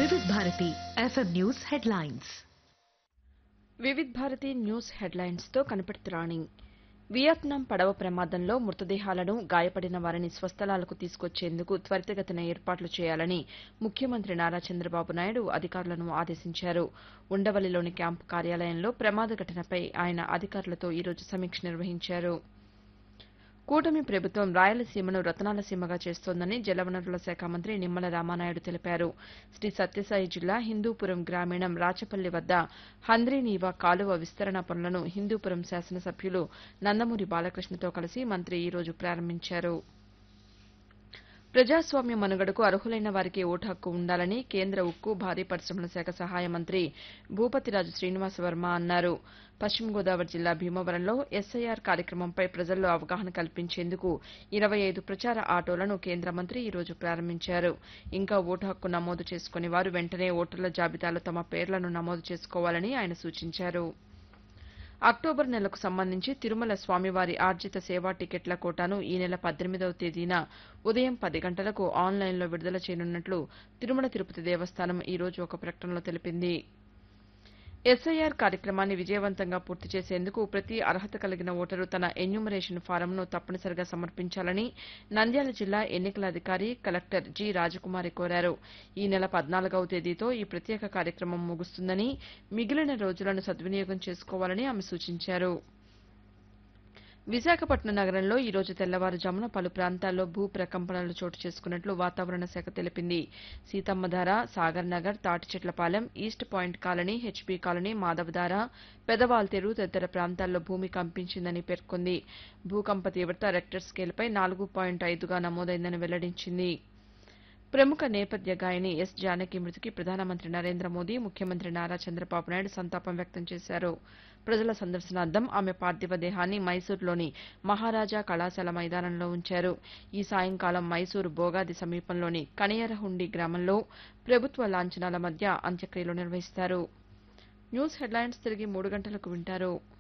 వివిధ Bharati FM news headlines Vividh Bharati news హెడ్లైన్స్తో కనపడుతురాణి వియత్నాం పడవ ప్రమాదంలో మృతదేహాలను గాయపడిన వారిని స్వస్థలాలకు తీసుకొచ్చేందుకు త్వరితగతిన ఏర్పాట్లు చేయాలని ముఖ్యమంత్రి నారా చంద్రబాబు నాయుడు అధికారులను ఆదేశించారు ఉండవల్లిలోని క్యాంపు కార్యాలయంలో ప్రమాద ఘటనపై ఆయన అధికారులతో ఈరోజు సమీక్ష నిర్వహించారు కూటమి ప్రభుత్వం రాయలసీమను రతనాల సీమగా చేస్తోందని జలవనరుల శాఖ మంత్రి నిమ్మల రామానాయుడు తెలిపారు శ్రీ సత్యసాయి జిల్లా హిందూపురం గ్రామీణం రాచపల్లి వద్ద హంద్రీనీవా కాలువ విస్తరణ పనులను హిందూపురం శాసనసభ్యులు నందమూరి బాలకృష్ణతో కలిసి మంత్రి ఈరోజు ప్రారంభించారు ప్రజాస్వామ్య మనుగడకు అర్హులైన వారికి ఓటు హక్కు ఉండాలని కేంద్ర ఉక్కు భారీ పరిశ్రమల శాఖ సహాయ మంత్రి భూపతిరాజు శ్రీనివాస వర్మ అన్నారు పశ్చిమ గోదావరి జిల్లా భీమవరంలో ఎస్ఐఆర్ కార్యక్రమంపై ప్రజల్లో అవగాహన కల్పించేందుకు ఇరవై ఐదు ప్రచార ఆటోలను కేంద్ర మంత్రి ఈరోజు ప్రారంభించారు ఇంకా ఓటు హక్కు నమోదు చేసుకుని వారు వెంటనే ఓటర్ల జాబితాలో తమ పేర్లను నమోదు చేసుకోవాలని ఆయన సూచించారు అక్టోబర్ నెలకు సంబంధించి తిరుమల స్వామివారి ఆర్జిత సేవా టికెట్ల కోటాను ఈ నెల పద్దెనిమిదవ తేదీన ఉదయం పది గంటలకు ఆన్లైన్లో విడుదల చేయనున్నట్లు తిరుమల తిరుపతి దేవస్థానం ఈ రోజు ఒక ప్రకటనలో తెలిపింది ఎస్ఐఆర్ కార్యక్రమాన్ని విజయవంతంగా పూర్తి చేసేందుకు ప్రతి అర్హత కలిగిన ఓటరు తన ఎన్యూమరేషన్ ఫారంను తప్పనిసరిగా సమర్పించాలని నంద్యాల జిల్లా ఎన్నికల అధికారి కలెక్టర్ జి రాజకుమారి కోరారు ఈ నెల పద్నాలుగవ తేదీతో ఈ ప్రత్యేక కార్యక్రమం ముగుస్తుందని మిగిలిన రోజులను సద్వినియోగం చేసుకోవాలని ఆమె సూచించారు విశాఖపట్నం నగరంలో ఈ రోజు తెల్లవారుజామున పలు ప్రాంతాల్లో భూ ప్రకంపనలు చోటు చేసుకున్నట్లు వాతావరణ శాఖ తెలిపింది Seethammadhara Sagar Nagar Thatichetlapalem east point colony HP colony Madhavadhara Pedawaltair తదితర ప్రాంతాల్లో భూమి కంపించిందని పేర్కొంది భూకంప తీవ్రత రెక్టర్ స్కేల్పై నాలుగు పాయింట్ ఐదుగా నమోదైందని వెల్లడించింది ప్రముఖ నేపథ్య గాయని ఎస్ జానకి మృతికి ప్రధానమంత్రి నరేంద్ర మోదీ ముఖ్యమంత్రి నారా చంద్రబాబు నాయుడు సంతాపం వ్యక్తం చేశారు ప్రజల సందర్శనార్థం ఆమె పార్థివ దేహాన్ని మైసూరులోని మహారాజా కళాశాల మైదానంలో ఉంచారు ఈ సాయంకాలం మైసూరు బోగాది సమీపంలోని కనియరహుండి గ్రామంలో ప్రభుత్వ లాంఛనాల మధ్య అంత్యక్రియలు నిర్వహిస్తారు న్యూస్ హెడ్లైన్స్ తిరిగి మూడు గంటలకు వింటారు